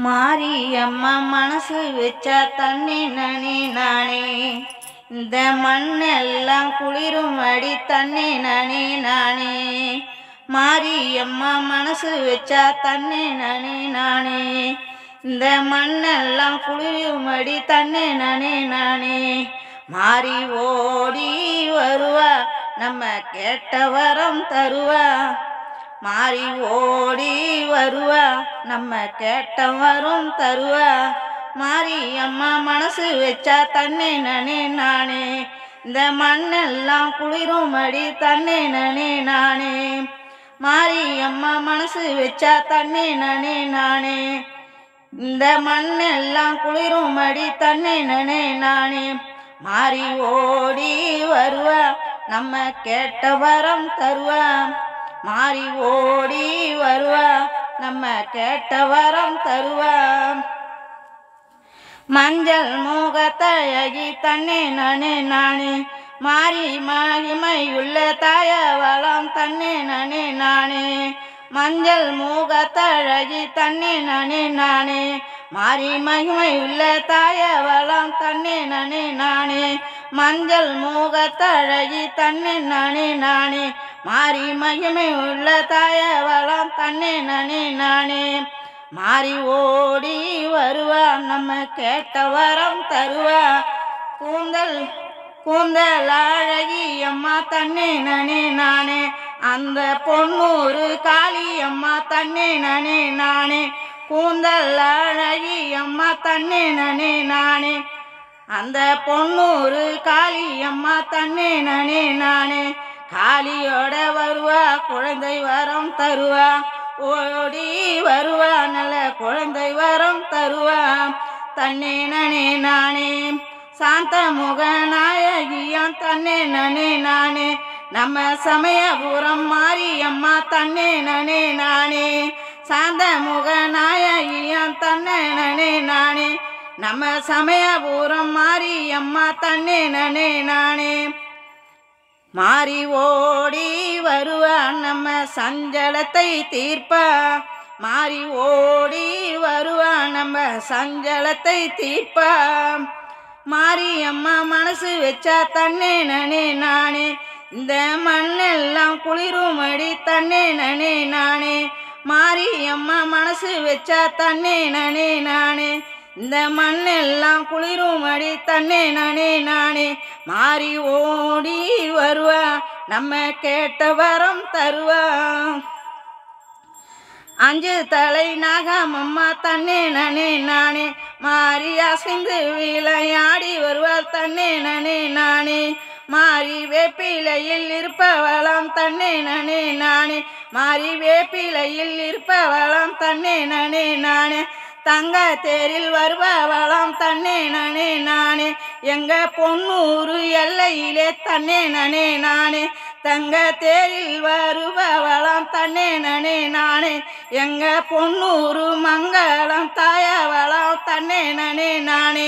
மாரியம்மா மனசு வச்சா தண்ணி நனி நானே இந்த மண்ணெல்லாம் குளிரும் அடி தண்ணி நனி நானே மாரியம்மா மனசு வச்சா தண்ணி நனி நானே இந்த மண்ணெல்லாம் குளிரும் அடி தண்ணி நனி நானே மாறி ஓடி வருவா நம்ம கேட்ட வரம் தருவா மாறி ஓடி வருவா நம்ம கேட்ட வரும் தருவா மாறி அம்மா மனசு வச்சா தண்ணி நனி நானே இந்த மண்ணெல்லாம் குளிரும் அடி தண்ணி நனி நானே மாறி அம்மா மனசு வச்சா தண்ணி நனி நானே இந்த மண்ணெல்லாம் குளிரும் அடி தண்ணி நனி நானே மாறி ஓடி வருவா நம்ம கேட்ட வரம் தருவா மாறி ஓடி வருவா நம்ம கேட்ட வரம் தருவா மஞ்சள் மூகத்தழகி தண்ணி நனி நானே மாறி மகிமையுள்ள தாய வளம் தண்ணி நனி நானே மஞ்சள் மூகத்தழகி தண்ணி நனி நானே மாறி மகிமையுள்ள தாய வளம் தண்ணி நனி நானே மஞ்சள் மூகத்தழகி தண்ணி நனி நானே மாறி மகிமை உள்ள தாய வளம் தண்ணி நனி நானே மாறி ஓடி வருவா நம்ம கேட்ட வரம் தருவா கூந்தல் கூந்தல் அழகி அம்மா தண்ணி நனி நானே அந்த பொன்னூறு காளி அம்மா தண்ணி நனி நானே கூந்தல் அழகி அம்மா தண்ணி நனி நானே அந்த பொன்னூறு காளி அம்மா தண்ணி நனி நானே காளியோட வருவா குழந்தை வரம் தருவா ஓடி வருவா நல்ல குழந்தை வரம் தருவா தன்னே நனே நானே சாந்த முக நாயகியம் தன்னே நனே நானே நம்ம சமயபுரம் மாரியம்மா தன்னே நனே நானே சாந்த முக நாயகியம் தன்னே நனே நானே நம்ம சமயபுரம் மாரியம்மா தன்னே நனே நானே மாறி ஓடி வருவா நம்ம சஞ்சலத்தை தீர்ப்பா மாறி ஓடி வருவா நம்ம சஞ்சலத்தை தீர்ப்பா மாறி அம்மா மனசு வச்சா தன்னே நனே நானே இந்த மண்ணெல்லாம் குளிரும் அடி தன்னே நனே நானே மாறி அம்மா மனசு வச்சா தன்னே நனே நானே இந்த மண்ணெல்லாம் குளிரும் அடி தன்னே நானே நானே மாறி ஓடி வருவா நம்ம கேட்ட வரம் தருவா அஞ்சு தலை நாகமம்மா தன்னே நனே நானே மாறி அசைந்து விளையாடி வருவாள் தன்னே நனே நானே மாறி வேப்பிலையில் இருப்பவளாம் தன்னே நனே நானே மாறி வேப்பிலையில் இருப்பவளாம் தன்னே நனே நானே தங்க தேரில் வருபவளாம் தன்னே நனே நானே எங்க பொன்னூறு எல்லையிலே தன்னே நனே நானே தங்க தேரில் வருபவளாம் தன்னே நனே நானே எங்க பொன்னூறு மங்களம் தாயவளாம் தன்னே நனே நானே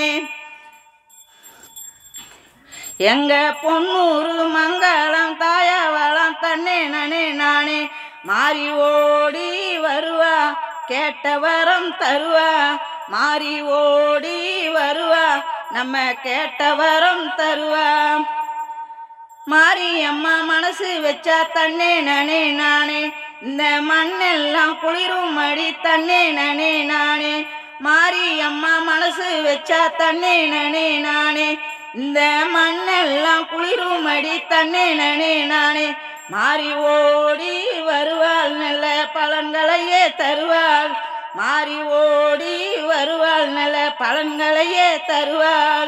எங்க பொன்னூறு மங்களம் தாயவளாம் தன்னே நனே நானே மாறி ஓடி வருவா கேட்ட வரம் தருவா மாறி ஓடி வருவா நம்ம கேட்ட வரம் தருவா மாறி அம்மா மனசு வச்சா தன்னே நனே நானே இந்த மண்ணெல்லாம் குளிரும் அடி தன்னே நனே நானே மாறி அம்மா மனசு வச்சா தன்னே நனே நானே இந்த மண்ணெல்லாம் குளிரும் அடி தன்னே நனே நானே மாறி ஓடி வருவாள் நல்ல பலன்களையே தருவாள் மாறி ஓடி வருவாள் நல்ல பலன்களையே தருவாள்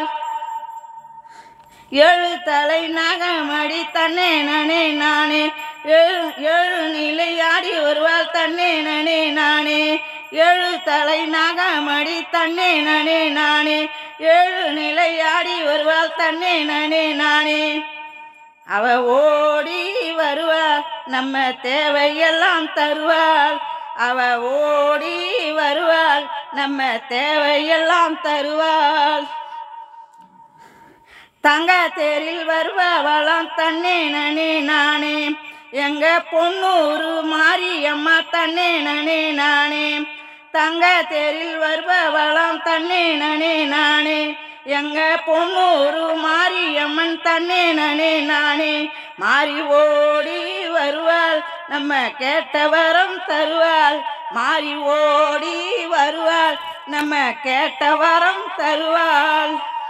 ஏழு தலை நகமடி தன்னே நனே நானே ஏழு ஏழு நிலையாடி வருவாள் தன்னே நனே நானே ஏழு தலை நகமடி தன்னே நனே நானே ஏழு நிலையாடி வருவாள் தன்னே நனே நானே அவ ஓடி வருவாள் நம்ம தேவையெல்லாம் தருவாள் அவ ஓடி வருவாள் நம்ம தேவையெல்லாம் தருவாள் தங்க தேரில் வருபவளாம் தன்னே நனே நானே எங்க பொன்னூரு மாரியம்மா தன்னே நனே நானே தங்க தேரில் வருபவளாம் தன்னே நனே நானே எங்க பொன்னூரு மாரியம்மன் தன்னே நனே நானே மாறி ஓடி வருவாள் நம்ம கேட்ட வரம் தருவாள் மாறி ஓடி வருவாள் நம்ம கேட்ட வரம் தருவாள்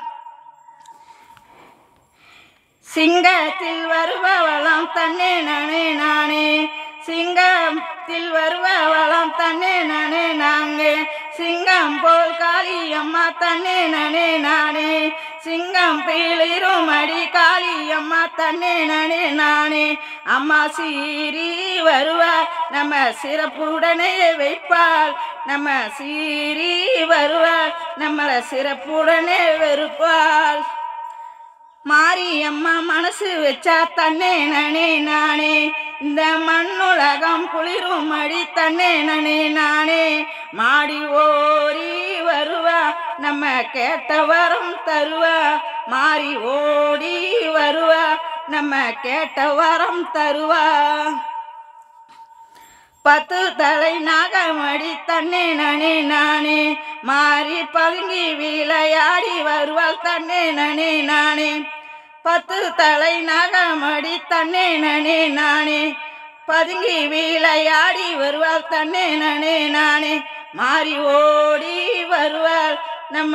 சிங்கத்தில் வருபவளாம் தன்னே நானே நானே சிங்கத்தில் வருபவளாம் தன்னே நானே நாங்கே சிங்கம் போல் காளி அம்மா தன்னே நானே நானே சிங்கம் பீளிரும் அடி காளி அம்மா தன்னே நானே நானே அம்மா சீரி வருவாள் நம்ம சிறப்புடனே வைப்பாள் நம்ம சீரி வருவாள் நம்மளை சிறப்புடனே வெறுப்பாள் மாரியம்மா மனசு வச்சா தன்னே நனே நானே இந்த மண்ணுலகம் குளிரும் அடி தன்னே நனே நானே மாடி ஓடி வருவா நம்ம கேட்ட வரம் தருவா மாறி ஓடி வருவா நம்ம கேட்ட வரம் தருவா பத்து தலை நாகமடி தன்னே நனே நானே மாறி பதுங்கி விளையாடி வருவாள் தன்னே நனே நானே பத்து தலை நாகமடி தன்னே நனே நானே பதுங்கி விளையாடி வருவாள் தன்னே நனே நானே மாறி ஓடி வருவாள் நம்ம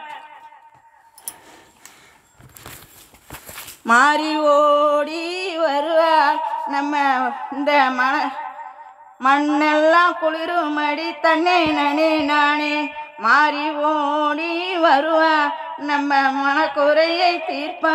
மாறி ஓடி வருவாள் நம்ம இந்த மன மண்ணெல்லாம் குளிரும் அடி தன்னே நனே நானே மாறி ஓடி வருவா நம்ம மனக்குறையை தீர்ப்பா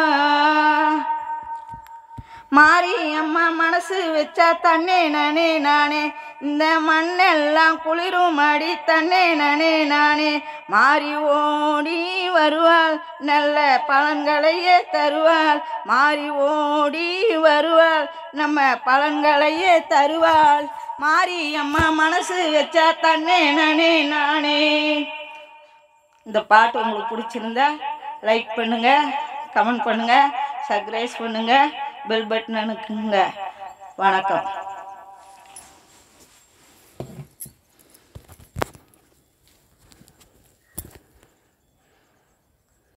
மாறி அம்மா மனசு வச்சா தன்னே நனே நானே இந்த மண்ணெல்லாம் குளிரும் அடி தன்னே நனே நானே மாறி ஓடி வருவாள் நல்ல பலன்களையே தருவாள் மாறி ஓடி வருவாள் நம்ம பலன்களையே தருவாள் மாறி அம்மா மனசு வச்சா தன்னே நனே நானே இந்த பாட்டு உங்களுக்கு பிடிச்சிருந்தா லைக் பண்ணுங்க கமெண்ட் பண்ணுங்க சப்ஸ்கிரைப் பண்ணுங்க பெல் பட்டன் அனுக்குங்க வணக்கம்